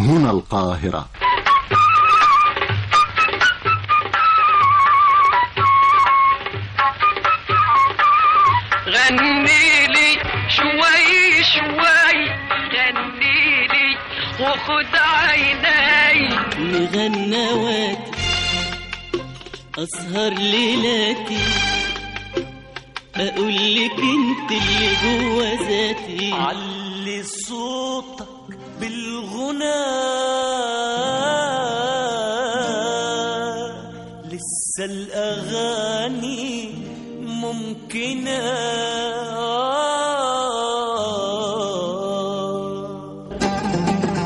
هنا القاهرة غني لي شوي شوي غني لي وخد عيني مغنواتي أسهر ليلاتي أقول لك أنت اللي جوا ذاتي علي صوتك بالغنى لسه الأغاني ممكنة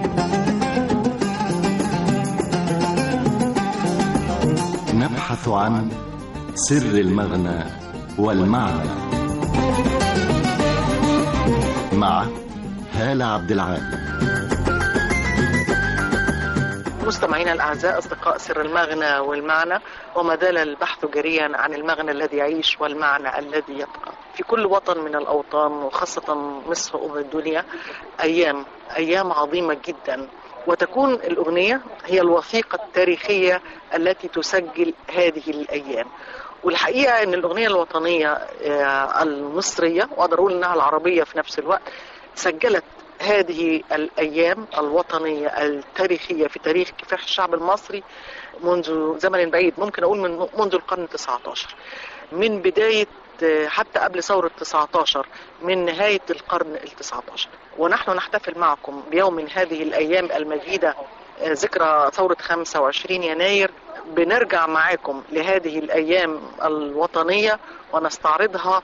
نبحث عن سر المغنى والمعنى مع هالة عبد العال مستمعينا الأعزاء أصدقاء سر المغنى والمعنى وما زال البحث جريا عن المغنى الذي يعيش والمعنى الذي يبقى في كل وطن من الأوطان وخاصة مصر أم الدنيا أيام أيام عظيمة جدا وتكون الأغنية هي الوثيقة التاريخية التي تسجل هذه الأيام والحقيقة أن الأغنية الوطنية آه، المصرية وأقدر أقول أنها العربية في نفس الوقت سجلت هذه الأيام الوطنية التاريخية في تاريخ كفاح الشعب المصري منذ زمن بعيد ممكن أقول من منذ القرن التسعة عشر من بداية آه، حتى قبل ثورة 19 من نهاية القرن التسعة عشر ونحن نحتفل معكم بيوم من هذه الأيام المجيدة آه، ذكرى ثورة 25 يناير بنرجع معاكم لهذه الأيام الوطنية ونستعرضها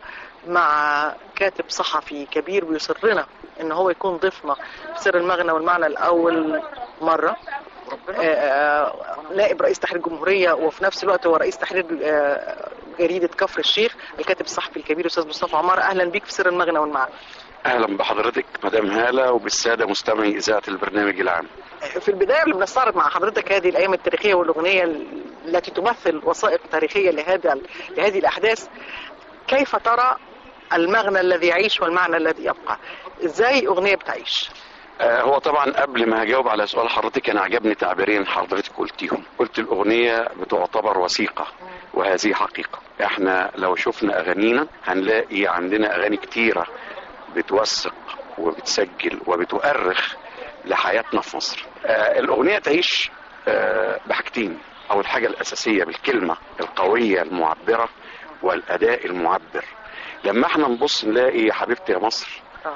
مع كاتب صحفي كبير بيصرنا ان هو يكون ضيفنا في سر المغنى والمعنى الاول مره آه، آه، نائب رئيس تحرير الجمهوريه وفي نفس الوقت هو رئيس تحرير آه، جريده كفر الشيخ الكاتب الصحفي الكبير استاذ مصطفى عمار اهلا بيك في سر المغنى والمعنى اهلا بحضرتك مدام هاله وبالساده مستمعي اذاعه البرنامج العام في البدايه قبل ما نستعرض مع حضرتك هذه الايام التاريخيه والاغنيه التي تمثل وثائق تاريخيه لهذا لهذه الاحداث كيف ترى المغنى الذي يعيش والمعنى الذي يبقى ازاي اغنيه بتعيش آه هو طبعا قبل ما هجاوب على سؤال حضرتك انا عجبني تعبيرين حضرتك قلتيهم قلت الاغنيه بتعتبر وثيقه وهذه حقيقه احنا لو شفنا اغانينا هنلاقي عندنا اغاني كتيره بتوثق وبتسجل وبتؤرخ لحياتنا في مصر آه الاغنيه تعيش آه بحاجتين اول حاجه الاساسيه بالكلمه القويه المعبره والاداء المعبر لما احنا نبص نلاقي يا حبيبتي يا مصر آه.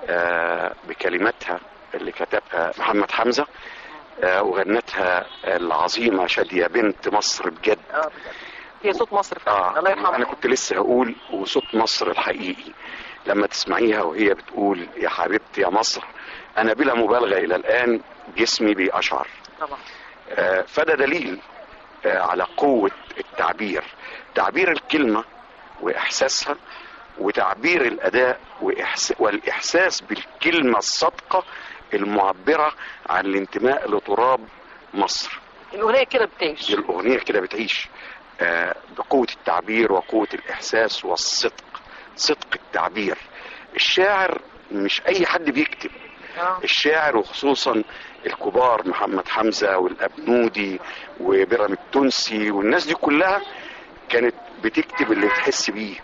آه بكلماتها اللي كتبها محمد حمزه آه وغنتها العظيمه شاديه بنت مصر بجد اه هي صوت مصر فعلا الله اه يرحمها انا كنت لسه هقول وصوت مصر الحقيقي لما تسمعيها وهي بتقول يا حبيبتي يا مصر انا بلا مبالغه الى الان جسمي بيقشعر طبعا آه، فده دليل آه، على قوة التعبير تعبير الكلمة وإحساسها وتعبير الأداء وإحس... والإحساس بالكلمة الصادقة المعبرة عن الانتماء لتراب مصر الاغنيه كده بتعيش دي الأغنية كده بتعيش آه، بقوة التعبير وقوة الإحساس والصدق صدق التعبير الشاعر مش أي حد بيكتب آه. الشاعر وخصوصا الكبار محمد حمزة والأبنودي وبرم التونسي والناس دي كلها كانت بتكتب اللي بتحس بيه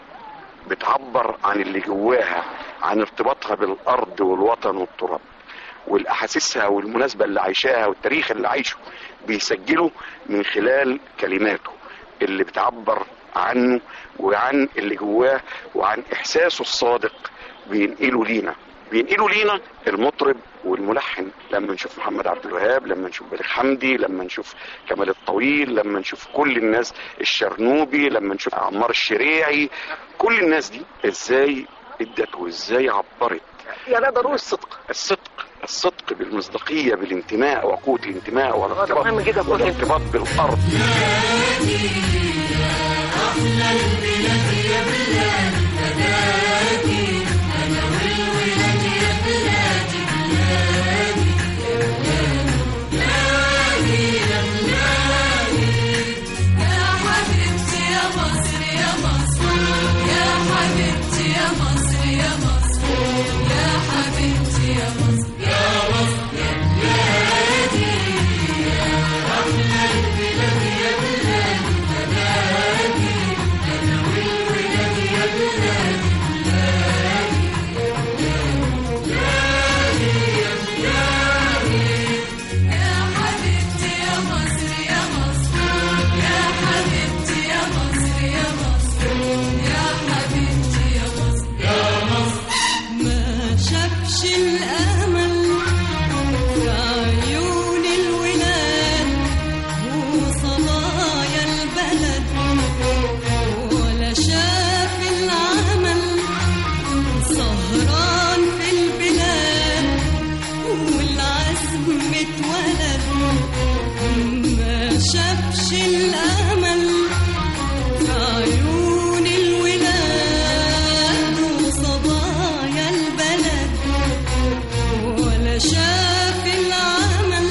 بتعبر عن اللي جواها عن ارتباطها بالأرض والوطن والتراب والأحاسيسها والمناسبة اللي عايشاها والتاريخ اللي عايشه بيسجله من خلال كلماته اللي بتعبر عنه وعن اللي جواه وعن إحساسه الصادق بينقله لينا بينقلوا لينا المطرب والملحن لما نشوف محمد عبد الوهاب لما نشوف بليغ حمدي لما نشوف كمال الطويل لما نشوف كل الناس الشرنوبي لما نشوف عمار الشريعي كل الناس دي ازاي ادت وازاي عبرت يعني ده ضروري الصدق الصدق الصدق بالمصداقية بالانتماء وقوة الانتماء والارتباط مهم جدا كل والارتباط بالأرض يا حبيبتي يا مصر يا مصر يا حبيبتي يا مصر يا مصر يا حبيبتي يا مصر يا مصر اتولد ما شافش الأمل في عيون الولاد وصبايا البلد ولا شاف العمل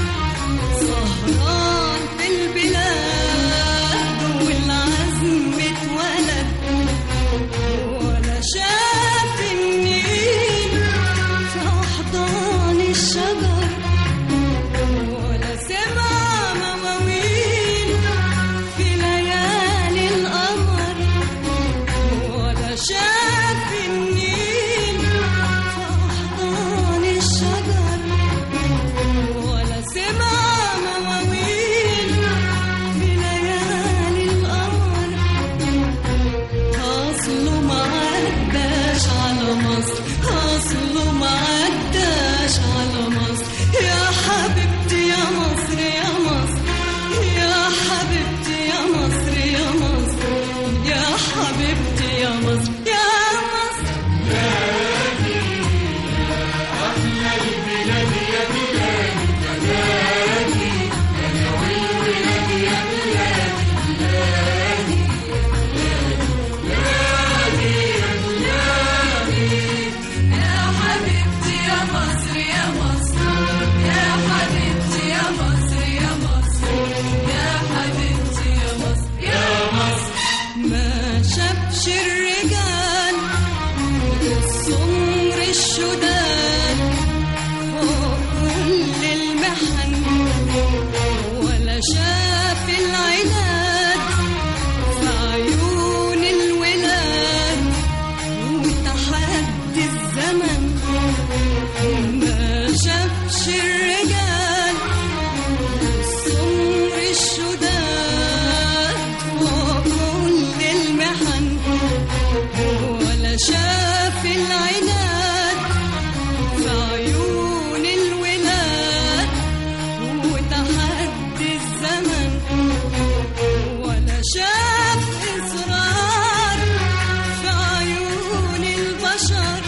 سهران في البلاد والعزم اتولد ولا شاف النيل في أحضان الشجر ولا سمع مواويل في ليالي القمر ولا شاف النيل في أحضان الشجر ولا سمع مواويل في ليالي القمر أصله ما عداش على مصر أصله ما عداش على مصر يا حبيبتي يا مصر يا مصر يا حبيبتي يا مصر يا مصر يا حبيبتي يا مصر يا مصر يا حبيبتي يا مصر يا مصر يا حبيبتي يا مصر يا مصر يا حبيبتي يا مصر يا مصر ما شافش الرجال السمر الشداد فوق كل المحن ولا شاف العناد في عيون الولاد وتحدي الزمن ما شافش الرجال السمر الشداد فوق كل المحن ولا شاف العناد في عيون الولاد وتحدي الزمن ولا شاف إصرار في عيون البشر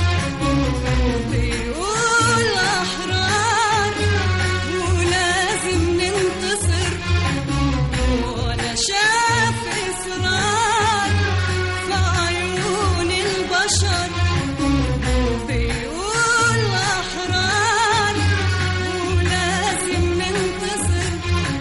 بيقول أحرار ولازم ننتصر ولا شاف إصرار في عيون البشر بيقول أحرار ولازم ننتصر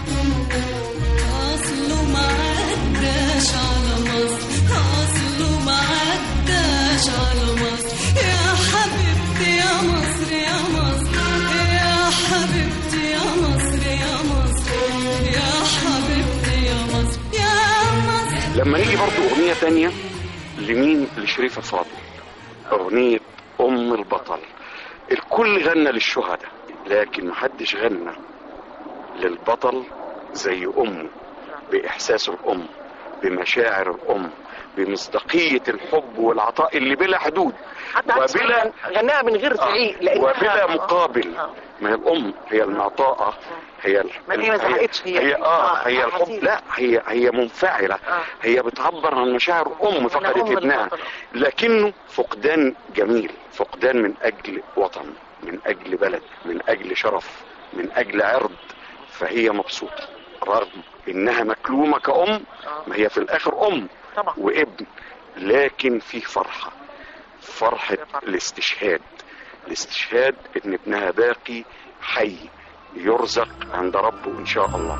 أصله ما عداش على مصر أصله ما عداش على مصر يا حبيبتي يا مصر يا مصر يا حبيبتي يا مصر يا مصر يا حبيبتي يا مصر يا مصر لما نيجي برضو أغنية تانية لمين لشريفة فاضل أغنية أم البطل الكل غنى للشهداء لكن محدش غنى للبطل زي أمه بإحساس الأم بمشاعر الأم بمصداقية الحب والعطاء اللي بلا حدود حتى عكس وبلا غناها من غير تعيق لأنها- وبلا آه. مقابل آه. ما هي الام هي المعطاءة هي ال- ما هي ما زهقتش هي. هي اه آه، هي آه، الحب حسيت. لا هي هي منفعلة آه. هي بتعبر عن مشاعر ام فقدت أم ابنها البطل. لكنه فقدان جميل فقدان من اجل وطن من اجل بلد من اجل شرف من اجل عرض فهي مبسوطة رغم انها مكلومة كأم ما هي في الاخر ام طبعا وابن لكن في فرحة فرحة الاستشهاد الاستشهاد ان ابنها باقي حي يرزق عند ربه ان شاء الله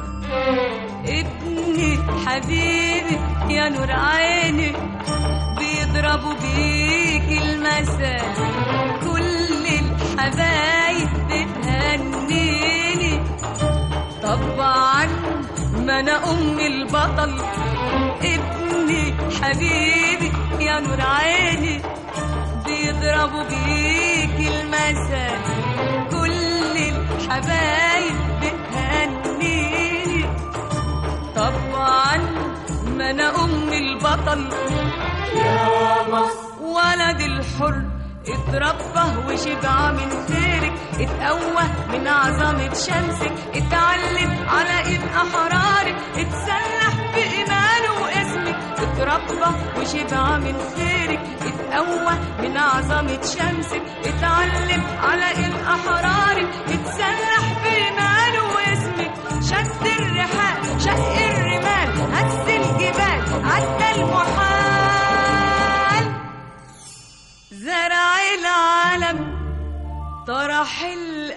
ابني حبيبي يا نور عيني بيضربوا بيك المثل كل الحبايب بتهنيني طبعا ما انا ام البطل ابني حبيبي يا نور عيني بيضربوا بيك المثل كل الحبايب بتهنيني طبعا ما انا ام البطل يا مصر ولد الحر اتربى وشبع من خيرك اتقوى من عظمة شمسك اتعلم على ايد احرارك اتسلح بإيمانه واسمك اتربى وشبع من خيرك اتقوى من عظمة شمسك اتعلم على ايد احرارك اتسلح بإيمانه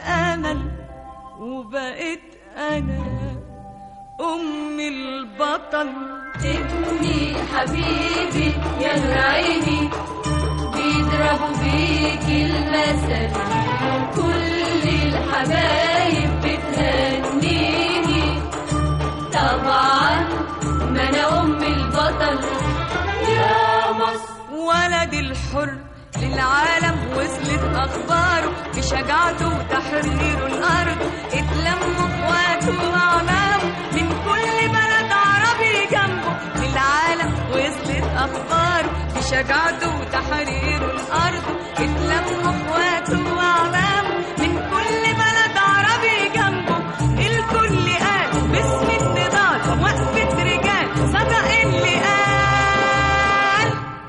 الأمل وبقيت أنا أم البطل ابني حبيبي يا نور عيني بيضربوا بيك المثل كل الحبايب بتهنيني طبعا ما انا ام البطل يا مصر ولد الحر للعالم وصلت أخباره بشجاعته وتحرير الأرض اتلموا اخواته وأعمامه من كل بلد عربي جنبه للعالم وصلت أخباره بشجاعته وتحرير الأرض اتلموا اخواته وأعمامه من كل بلد عربي جنبه الكل قال باسم النضال وقفة رجال صدق اللي قال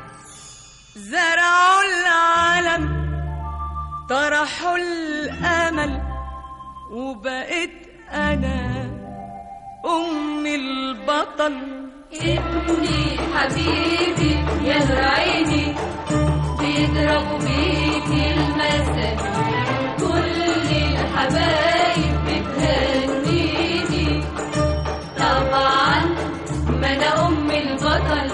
زرعوا العالم طرحوا الامل وبقيت انا ام البطل ابني حبيبي يا نور عيني بيضربوا بيك المثل كل الحبايب بتهنيني طبعا ما انا ام البطل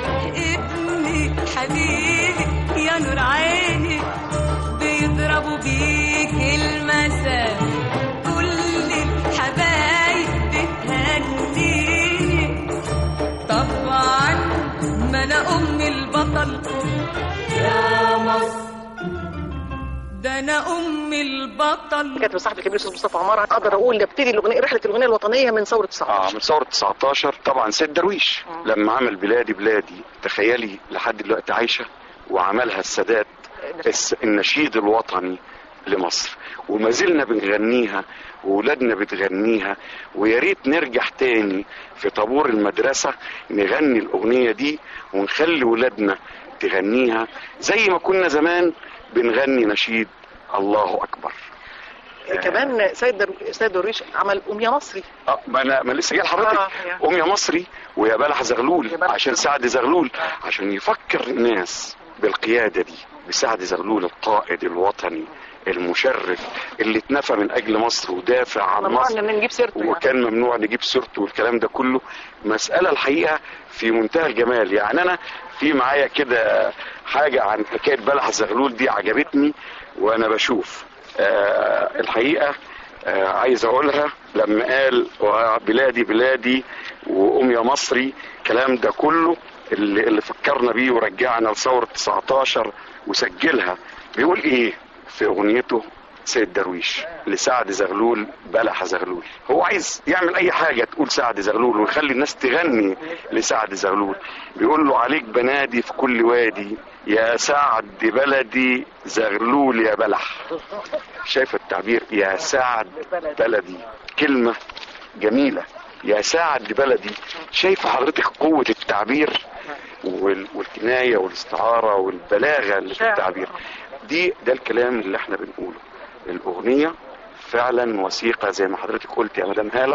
ابني حبيبي يا نور عيني بيضربوا بيك المثل كل الحبايب بتهنيني طبعا ما انا ام البطل يا مصر ده انا ام البطل كاتب الصحفي الكبير الاستاذ مصطفى عمار اقدر اقول ابتدي الاغنيه رحله الاغنيه الوطنيه من ثوره 19 اه من ثوره 19 طبعا سيد درويش لما عمل بلادي بلادي تخيلي لحد دلوقتي عايشه وعملها السادات الس- النشيد الوطني لمصر وما زلنا بنغنيها وولادنا بتغنيها ويا ريت نرجع تاني في طابور المدرسه نغني الاغنيه دي ونخلي ولادنا تغنيها زي ما كنا زمان بنغني نشيد الله اكبر كمان سيد در... سيد درويش عمل ام يا مصري اه ما انا ما لسه جاي لحضرتك آه، يا. ام يا مصري ويا بلح زغلول يا بلح عشان سعد زغلول عشان يفكر الناس بالقياده دي بسعد زغلول القائد الوطني المشرف اللي اتنفى من اجل مصر ودافع عن ممنوع مصر ان نجيب سيرته يعني. وكان ممنوع نجيب سيرته والكلام ده كله مسألة الحقيقة في منتهى الجمال يعني أنا في معايا كده حاجة عن حكاية بلح زغلول دي عجبتني وأنا بشوف آه الحقيقة آه عايز أقولها لما قال بلادي بلادي وأم يا مصري الكلام ده كله اللي, اللي فكرنا بيه ورجعنا لثورة 19 وسجلها بيقول إيه في أغنيته سيد درويش لسعد زغلول بلح زغلول هو عايز يعمل اي حاجه تقول سعد زغلول ويخلي الناس تغني لسعد زغلول بيقول له عليك بنادي في كل وادي يا سعد بلدي زغلول يا بلح شايف التعبير يا سعد بلدي كلمه جميله يا سعد بلدي شايف حضرتك قوه التعبير وال- والكنايه والاستعاره والبلاغه اللي في التعبير دي ده الكلام اللي احنا بنقوله الاغنيه فعلا وثيقه زي ما حضرتك قلت يا مدام هاله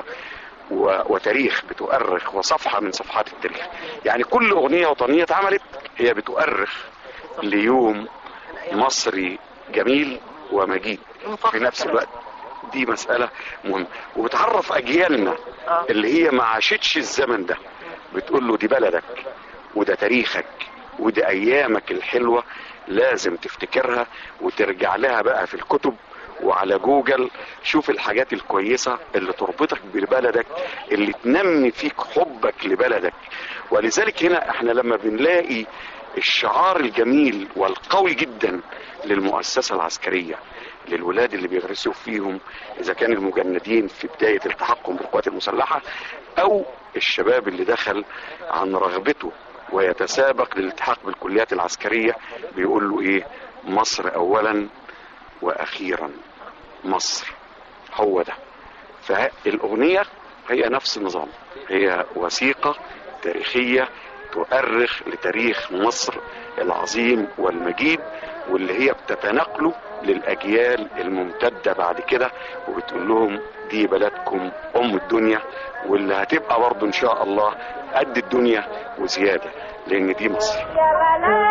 و- وتاريخ بتؤرخ وصفحه من صفحات التاريخ يعني كل اغنيه وطنيه اتعملت هي بتؤرخ ليوم مصري جميل ومجيد في نفس الوقت دي مسألة مهمة وبتعرف أجيالنا اللي هي ما عاشتش الزمن ده بتقول له دي بلدك وده تاريخك وده أيامك الحلوة لازم تفتكرها وترجع لها بقى في الكتب وعلى جوجل شوف الحاجات الكويسة اللي تربطك ببلدك اللي تنمي فيك حبك لبلدك ولذلك هنا احنا لما بنلاقي الشعار الجميل والقوي جدا للمؤسسة العسكرية للولاد اللي بيغرسوا فيهم اذا كان المجندين في بداية التحقم بالقوات المسلحة او الشباب اللي دخل عن رغبته ويتسابق للالتحاق بالكليات العسكرية بيقول له ايه مصر اولا واخيرا مصر هو ده فالاغنية هي نفس النظام هي وثيقة تاريخية تؤرخ لتاريخ مصر العظيم والمجيد واللي هي بتتنقله للأجيال الممتدة بعد كده وبتقول لهم دي بلدكم أم الدنيا واللي هتبقى برضه إن شاء الله قد الدنيا وزيادة لأن دي مصر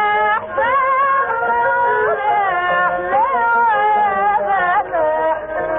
يا بلاح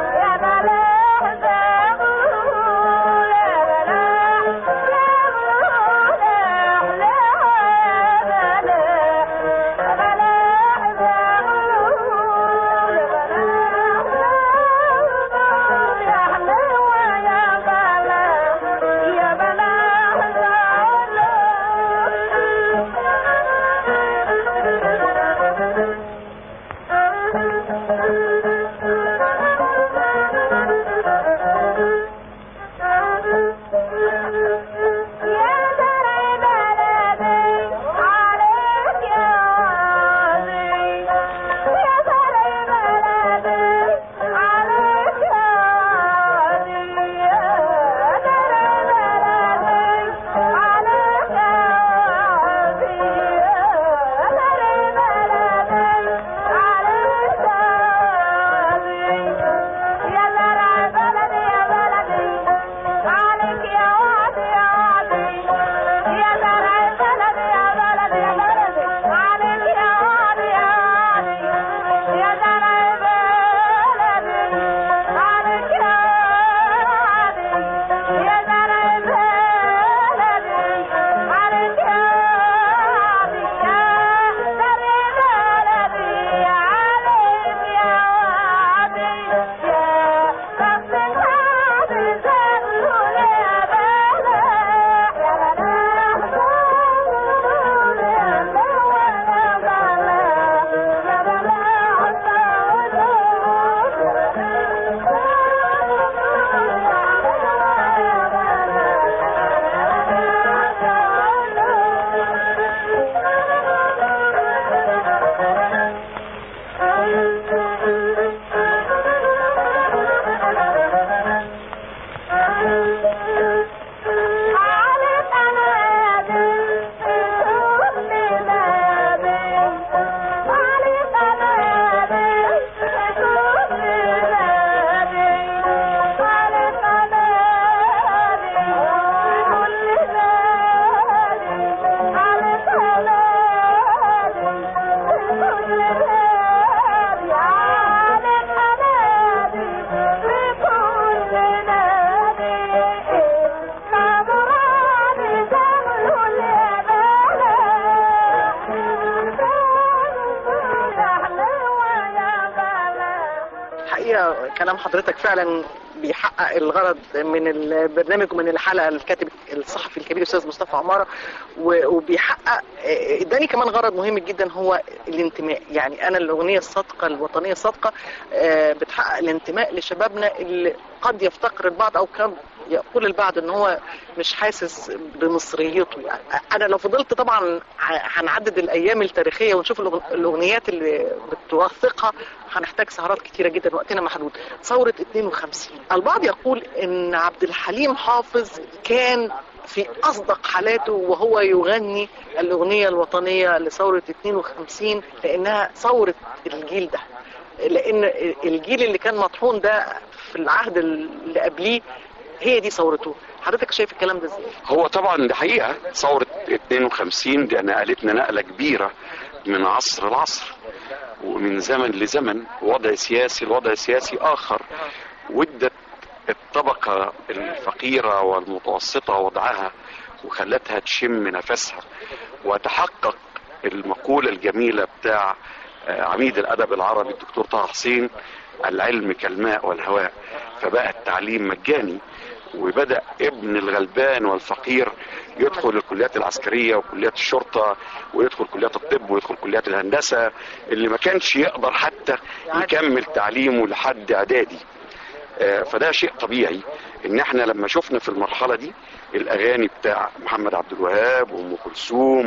الحقيقه كلام حضرتك فعلا بيحقق الغرض من البرنامج ومن الحلقه الكاتب الصحفي الكبير الاستاذ مصطفى عماره و- وبيحقق آه، اداني كمان غرض مهم جدا هو الانتماء يعني انا الاغنيه الصادقه الوطنيه الصادقه آه، بتحقق الانتماء لشبابنا اللي قد يفتقر البعض او كان يقول البعض ان هو مش حاسس بمصريته يعني انا لو فضلت طبعا ه- هنعدد الايام التاريخيه ونشوف الأغ- الاغنيات اللي بتوثقها هنحتاج سهرات كتيره جدا وقتنا محدود ثوره 52 البعض يقول ان عبد الحليم حافظ كان في اصدق حالاته وهو يغني الاغنيه الوطنيه لثوره 52 لانها ثوره الجيل ده لان الجيل اللي كان مطحون ده في العهد اللي قبليه هي دي ثورته حضرتك شايف الكلام ده ازاي هو طبعا ده حقيقة ثورة 52 دي نقلتنا نقلة كبيرة من عصر لعصر ومن زمن لزمن وضع سياسي لوضع سياسي آخر وادت الطبقة الفقيرة والمتوسطة وضعها وخلتها تشم نفسها وتحقق المقولة الجميلة بتاع آه، عميد الأدب العربي الدكتور طه حسين العلم كالماء والهواء فبقى التعليم مجاني وبدأ ابن الغلبان والفقير يدخل الكليات العسكرية وكليات الشرطة ويدخل كليات الطب ويدخل كليات الهندسة اللي ما كانش يقدر حتى يكمل تعليمه لحد إعدادي آه، فده شيء طبيعي ان احنا لما شفنا في المرحله دي الاغاني بتاع محمد عبد الوهاب وام كلثوم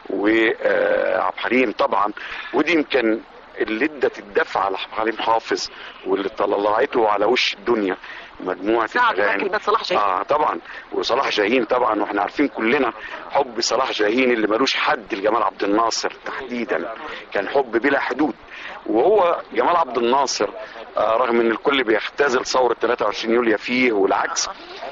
وعبد الحليم طبعا ودي يمكن اللي ادت الدفع على عبد الحليم حافظ واللي طلعته على وش الدنيا مجموعه ساعة الاغاني كلمات صلاح جاهين اه طبعا وصلاح جاهين طبعا واحنا عارفين كلنا حب صلاح جاهين اللي ملوش حد لجمال عبد الناصر تحديدا كان حب بلا حدود وهو جمال عبد الناصر آه رغم ان الكل بيختزل ثوره 23 يوليو فيه والعكس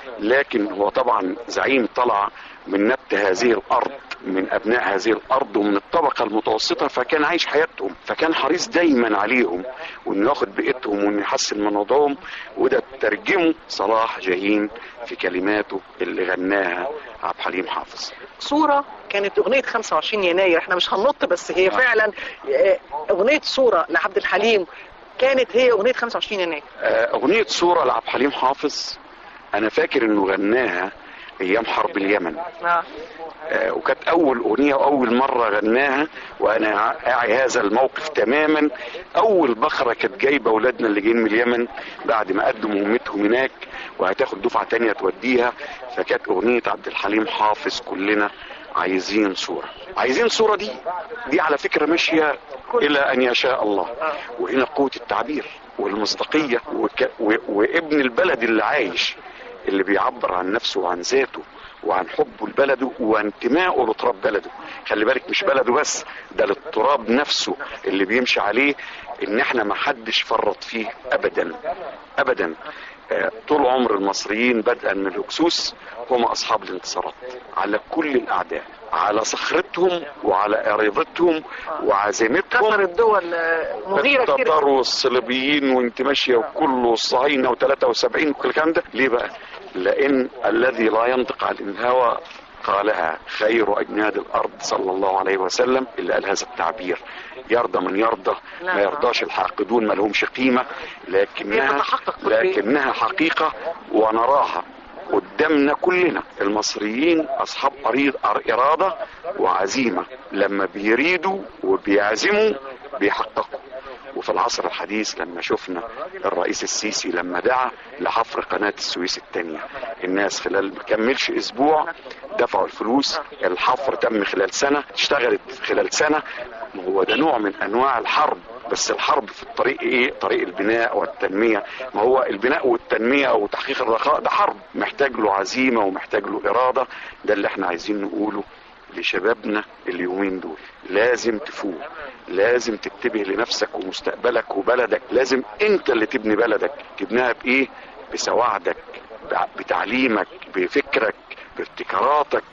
لكن هو طبعا زعيم طلع من نبت هذه الارض من ابناء هذه الارض ومن الطبقه المتوسطه فكان عايش حياتهم فكان حريص دايما عليهم وانه ياخد بيئتهم وانه يحسن من وضعهم وده ترجمه صلاح جاهين في كلماته اللي غناها عبد الحليم حافظ صورة كانت أغنية 25 يناير احنا مش هننط بس هي فعلا آه، أغنية صورة لعبد الحليم كانت هي أغنية 25 يناير آه، اغنيه صوره لعبد الحليم حافظ انا فاكر انه غناها ايام حرب اليمن آه. آه، وكانت اول اغنيه واول مره غناها وانا اعي هذا الموقف تماما اول بخره كانت جايبه اولادنا اللي جايين من اليمن بعد ما قدموا مهمتهم هناك وهتاخد دفعه تانية توديها فكانت اغنيه عبد الحليم حافظ كلنا عايزين صوره عايزين صوره دي دي على فكره ماشيه الى ان يشاء الله وهنا قوه التعبير والمصداقيه وك... و... وابن البلد اللي عايش اللي بيعبر عن نفسه وعن ذاته وعن حبه لبلده وانتمائه لتراب بلده خلي بالك مش بلده بس ده للتراب نفسه اللي بيمشي عليه ان احنا ما حدش فرط فيه ابدا ابدا آه، طول عمر المصريين بدءا من الهكسوس هم اصحاب الانتصارات على كل الاعداء على صخرتهم وعلى ارادتهم وعزيمتهم كسرت دول آه، مغيرة كتير التتار والصليبيين وانت ماشيه وكله والصهاينه و73 وكل الكلام ده ليه بقى؟ لان الذي لا ينطق عن الهوى قالها خير اجناد الارض صلى الله عليه وسلم اللي قال هذا التعبير يرضى من يرضى لا. ما يرضاش الحاقدون ما لهمش قيمه هي لكنها تتحقق كل لكنها حقيقه ونراها قدامنا كلنا المصريين اصحاب أريد اراده وعزيمه لما بيريدوا وبيعزموا بيحققوا وفي العصر الحديث لما شفنا الرئيس السيسي لما دعا لحفر قناة السويس الثانية الناس خلال ما كملش اسبوع دفعوا الفلوس الحفر تم خلال سنة اشتغلت خلال سنة هو ده نوع من انواع الحرب بس الحرب في الطريق ايه طريق البناء والتنمية ما هو البناء والتنمية او تحقيق الرخاء ده حرب محتاج له عزيمة ومحتاج له ارادة ده اللي احنا عايزين نقوله لشبابنا اليومين دول لازم تفوق لازم تنتبه لنفسك ومستقبلك وبلدك لازم انت اللي تبني بلدك تبنيها بايه بسواعدك بع- بتعليمك بفكرك بابتكاراتك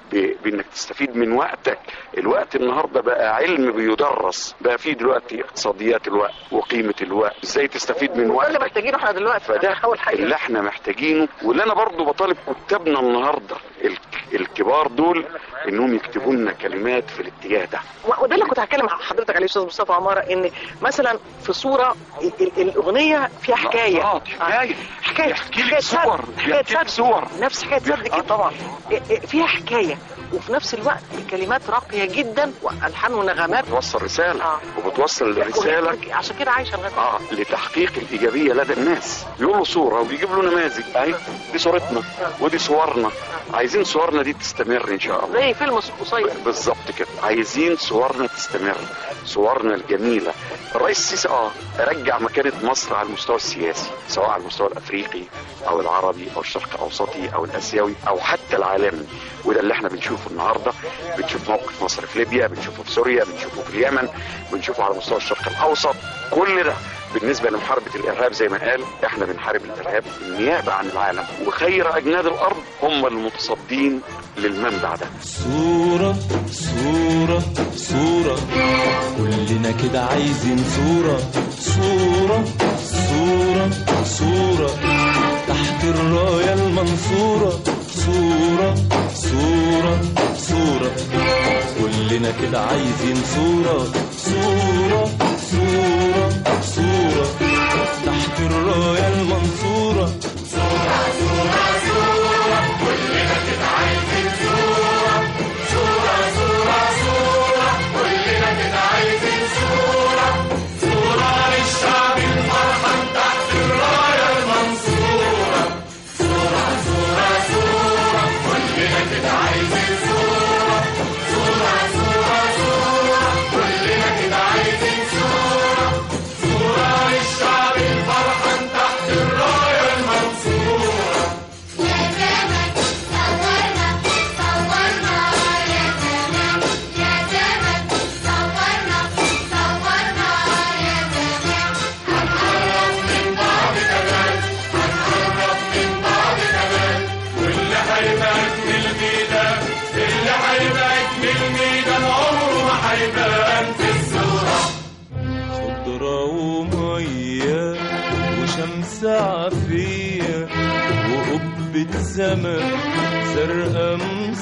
ب- بانك تستفيد من وقتك الوقت النهارده بقى علم بيدرس بقى في دلوقتي اقتصاديات الوقت وقيمه الوقت ازاي تستفيد من وده اللي وقتك محتاجينه احنا دلوقتي فده بنحاول حقيقة اللي احنا محتاجينه واللي انا برضو بطالب كتابنا النهارده الك- الكبار دول انهم يكتبوا لنا كلمات في الاتجاه ده وده اللي كنت هتكلم مع حضرتك عليه استاذ مصطفى عماره ان مثلا في صوره ال- ال- الاغنيه فيها حكايه لقطات، حكاية. حكايه يحكي لك حكاية صور، سرد، حكايه يحكي لك سرد. صور. نفس حكايه سرد آه، كده طبعا. إيه- إيه فيها حكايه وفي نفس الوقت الكلمات راقيه جدا والحان ونغمات بتوصل رساله آه. وبتوصل الرساله عشان كده عايشه لغايه اه لتحقيق الايجابيه لدى الناس بيقولوا صوره وبيجيب له نماذج اهي دي صورتنا ودي صورنا عايزين صورنا دي تستمر ان شاء الله زي فيلم قصير بالظبط كده عايزين صورنا تستمر صورنا الجميله الرئيس السيسي اه رجع مكانه مصر على المستوى السياسي سواء على المستوى الافريقي او العربي او الشرق الاوسطي او الاسيوي او حتى العالمي وده اللي احنا بنشوفه النهارده بنشوف موقف مصر في ليبيا بنشوفه في سوريا بنشوفه في اليمن بنشوفه على مستوى الشرق الاوسط كل ده بالنسبه لمحاربه الارهاب زي ما قال احنا بنحارب الارهاب نيابه عن العالم وخير اجناد الارض هم المتصدين للمنبع ده صورة صورة صورة كلنا كده عايزين صورة صورة صورة صورة تحت الراية المنصورة صورة صورة صورة كلنا كده عايزين صورة صورة صورة صورة تحت الراية المنصورة خضرة ومية وشمس عافية وقبة سما زرقاء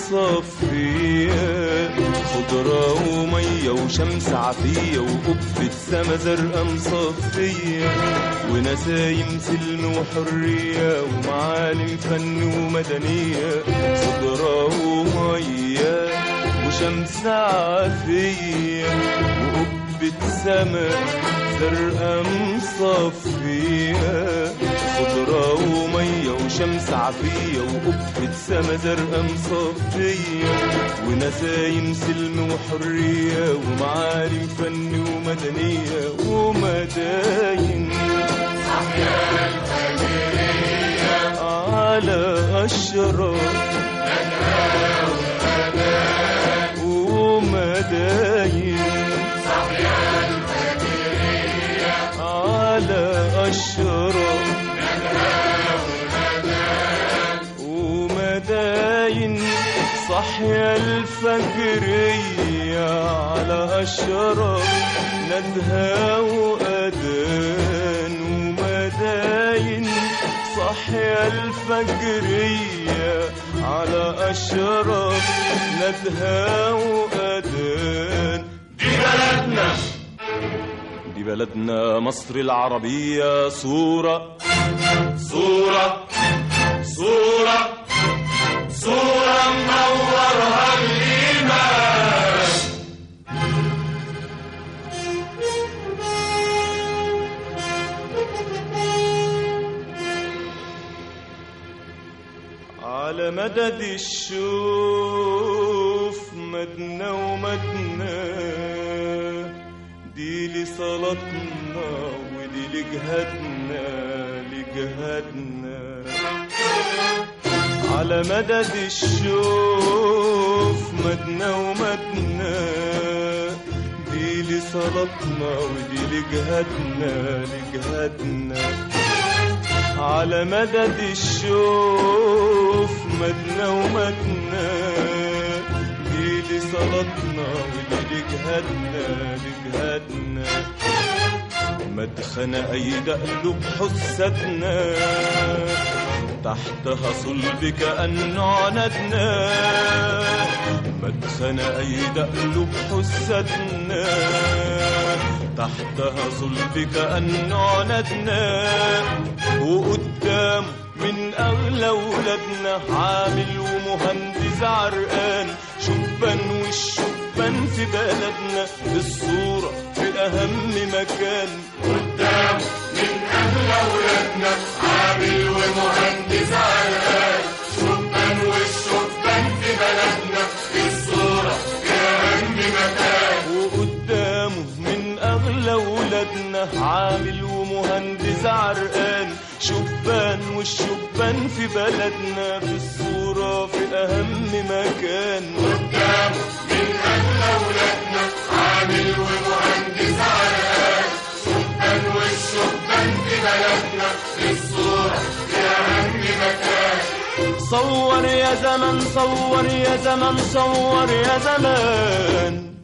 مصفية خضرة ومية وشمس عافية وقبة سما زرقاء مصفية ونسايم سلم وحرية ومعالم فن ومدنية خضرة ومية وشمس عافية وقبة سما زرقاء مصفية خضرة ومية وشمس عافية وقبة سما زرقاء مصفية ونسايم سلم وحرية ومعارف فن ومدنية ومداين على أشرار ومداين على أشرار ومداين صحيا الفجرية على أشرار ندها وأذان ومداين صحيا الفجرية على أشرار ندها وأذان دي بلدنا دي بلدنا مصر العربية صورة صورة صورة صورة منورها الإيمان على مدد الشوف مدنا ومدنا دي لصلاتنا ودي لجهادنا لجهادنا على مدد الشوف مدنا ومدنا دي لصلاتنا ودي لجهادنا لجهادنا على مدد الشوف مدنا ومدنا دي صلاتنا ودي لجهادنا لجهادنا مدخن أيد قلوب حسدنا تحتها صلب كأنه عنادنا مدخن أيد قلوب حسدنا تحتها صلب كأنه عنادنا وقدام من أغلى ولادنا عامل ومهندس عرقان شبان والشبان في بلدنا الصورة في أهم مكان قدام من أغلى ولادنا عامل ومهندس عرقان شبان والشبان في بلدنا الصورة في أهم مكان وقدامه من أغلى ولادنا عامل ومهندس عرقان شبان والشبان في بلدنا في الصورة في أهم مكان قدامه من أغلى ولادنا عامل ومهندس عرقان شبان والشبان في بلدنا في الصورة في أهم مكان صور يا زمن صور يا زمن صور يا زمان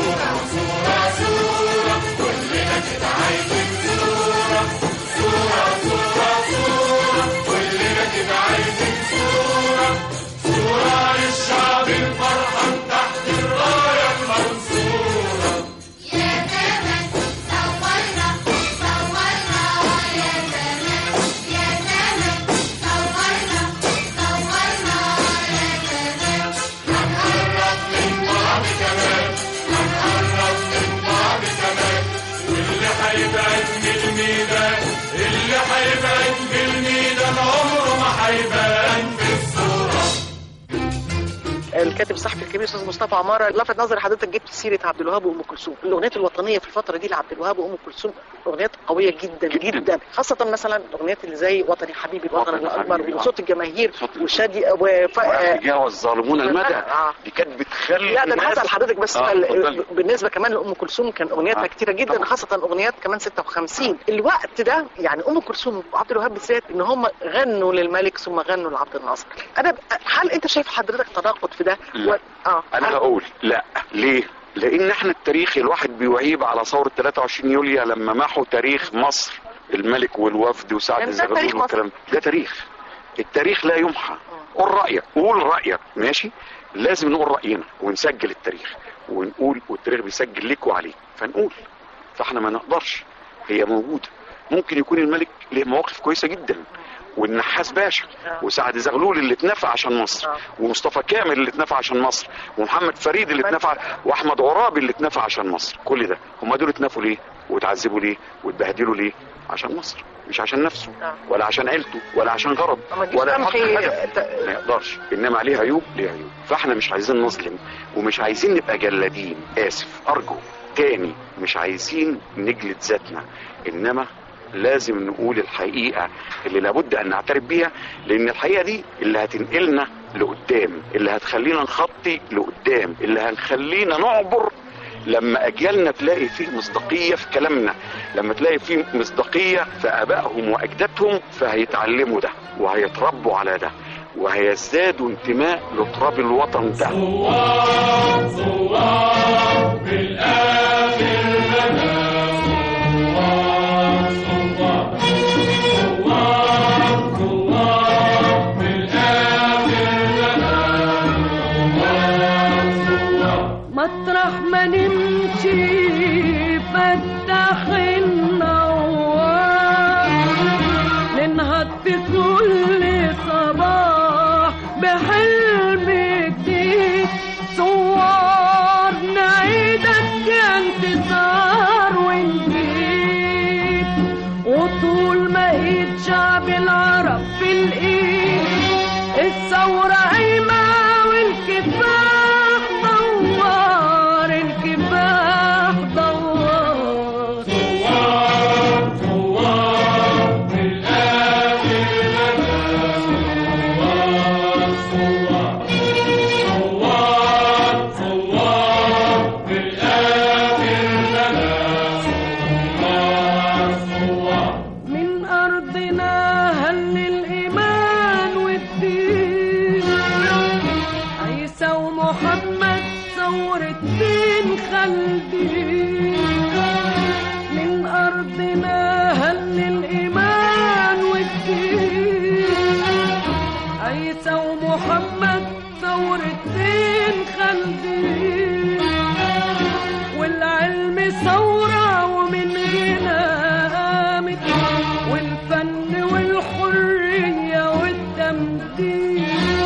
الكاتب الصحفي الكبير استاذ مصطفى عماره لفت نظري حضرتك جبت سيره عبد الوهاب وام كلثوم الاغنيات الوطنيه في الفتره دي لعبد الوهاب وام كلثوم اغنيات قويه جدا جداً. جدا, خاصه مثلا الاغنيات اللي زي وطني حبيبي الوطن وطني الاكبر حبيبي، آه. وصوت الجماهير صوت- وشادي وف... ويتجاوز الظالمون المدى آه. دي كانت بتخلي لا ده انا الناس- هسال حضرتك بس آه، ال- اتفضلي. بالنسبه كمان لام كلثوم كان اغنياتها آه، كتيره جدا طبعاً. خاصه اغنيات كمان 56 الوقت ده يعني ام كلثوم وعبد الوهاب بالذات ان هم غنوا للملك ثم غنوا لعبد الناصر انا ب- هل انت شايف حضرتك تناقض في ده لا. و... اه انا هل- بقول لا ليه لان احنا التاريخ الواحد بيعيب على ثوره 23 يوليو لما محوا تاريخ مصر الملك والوفد وسعد يعني ده تاريخ الزغلول مصر. والكلام ده تاريخ التاريخ لا يمحى قول رايك قول رايك ماشي لازم نقول راينا ونسجل التاريخ ونقول والتاريخ بيسجل ليك وعليك فنقول فاحنا ما نقدرش هي موجوده ممكن يكون الملك له مواقف كويسه جدا والنحاس باشا آه. وسعد زغلول اللي اتنفع عشان مصر آه. ومصطفى كامل اللي اتنفع عشان مصر ومحمد فريد اللي اتنفع واحمد عرابي اللي اتنفع عشان مصر كل ده هم دول اتنفوا ليه واتعذبوا ليه واتبهدلوا ليه عشان مصر مش عشان نفسه آه. ولا عشان عيلته ولا عشان غرض أما دي ولا تمحي- يحط هدف ت- ما يقدرش انما عليه عيوب ليه عيوب فاحنا مش عايزين نظلم ومش عايزين نبقى جلادين اسف ارجو تاني مش عايزين نجلد ذاتنا انما لازم نقول الحقيقة اللي لابد ان نعترف بيها لان الحقيقة دي اللي هتنقلنا لقدام اللي هتخلينا نخطي لقدام اللي هنخلينا نعبر لما اجيالنا تلاقي فيه مصداقيه في كلامنا لما تلاقي فيه مصداقيه في ابائهم واجدادهم فهيتعلموا ده وهيتربوا على ده وهيزدادوا انتماء لتراب الوطن ده مطرح ما نمشي فتح النوار ننهض في كل صباح بحلم جديد صور نعيدك يا انتصار ونجيب وطول ما ايد شعب العرب في الايد الثورة قايمة والكفاح دوار الكفاح دوار من أرضنا هل الإيمان والدين عيسى ومحمد عيسى ومحمد ثورتين خالدين والعلم ثورة ومن هنا قامت والفن والحرية والتمديد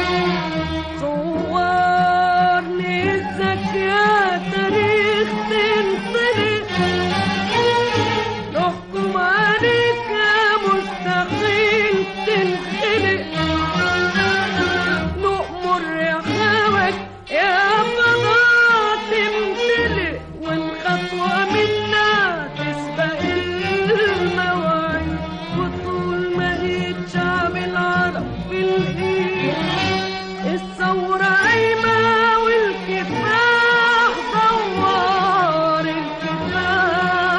صورني ازيك يا تاريخ تنطلق نحكم عليك يا مستحيل تنخلق نؤمر رحابك يا فضاء تمتلئ والخطوة منا تسبق المواعيد وطول ما ايد شعب العرب في الايد الثورة قايمة والكفاح دوار الكفاح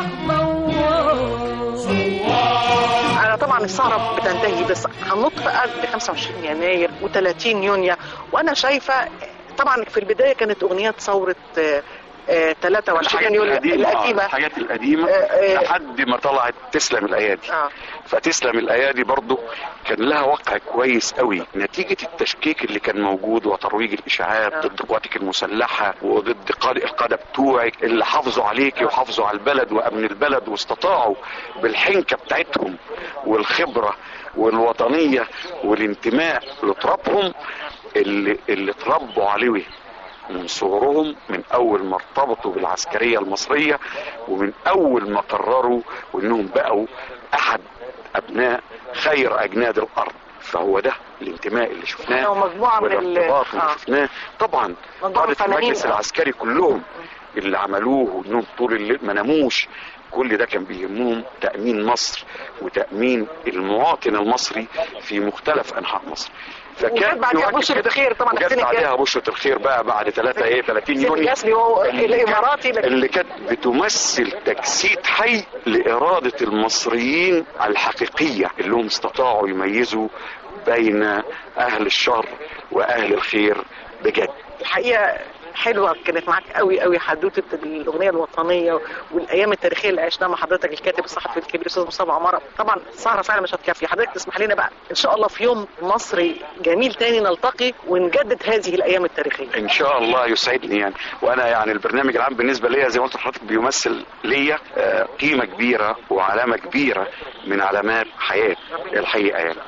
دوار انا طبعا السهره بتنتهي بس هننط بقى ب 25 يناير و30 يونيو وانا شايفه طبعا في البدايه كانت اغنيات ثوره آه، آه، 23 يوليو القديمه الحاجات القديمه آه، آه. لحد ما طلعت تسلم الايادي اه فتسلم الايادي برضه كان لها وقع كويس قوي نتيجه التشكيك اللي كان موجود وترويج الاشاعات آه. ضد قواتك المسلحه وضد قارئ القاده بتوعك اللي حافظوا عليك وحافظوا على البلد وامن البلد واستطاعوا بالحنكه بتاعتهم والخبره والوطنيه والانتماء لترابهم اللي اللي اتربوا عليه من صغرهم من اول ما ارتبطوا بالعسكريه المصريه ومن اول ما قرروا وانهم بقوا احد ابناء خير اجناد الارض فهو ده الانتماء اللي شفناه ومجموعة من ال- والارتباط اللي آه. شفناه طبعا مجموعة قادة فنانين، المجلس آه. العسكري كلهم اللي عملوه وانهم طول الليل ما ناموش كل ده كان بيهمهم تأمين مصر وتأمين المواطن المصري في مختلف أنحاء مصر وجت بعدها يؤكد بشرة كده. خير طبعا وجت حسين بعدها الجسمي بشرة الخير بقى بعد 3 ايه 30 حسين يونيو الجسمي هو اللي كانت- الاماراتي لكن اللي كانت بتمثل تجسيد حي لإرادة المصريين الحقيقية اللي هم استطاعوا يميزوا بين أهل الشر وأهل الخير بجد الحقيقه حلوه كانت معاك قوي قوي حدوته الاغنيه الوطنيه والايام التاريخيه اللي عشناها مع حضرتك الكاتب الصحفي الكبير الاستاذ مصطفى عماره طبعا السهره فعلا مش هتكفي حضرتك تسمح لنا بقى ان شاء الله في يوم مصري جميل تاني نلتقي ونجدد هذه الايام التاريخيه ان شاء الله يسعدني يعني وانا يعني البرنامج العام بالنسبه ليا زي ما قلت لحضرتك بيمثل ليا آه، قيمه كبيره وعلامه كبيره من علامات حياه الحقيقه يعني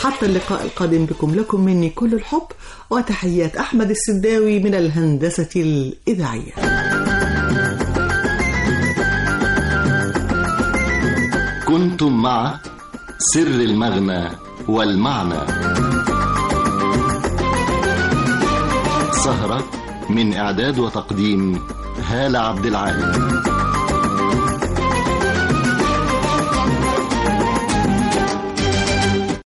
حتى اللقاء القادم بكم لكم مني كل الحب وتحيات أحمد السداوي من الهندسة الإذاعية كنتم مع سر المغنى والمعنى سهرة من إعداد وتقديم هالة عبد العال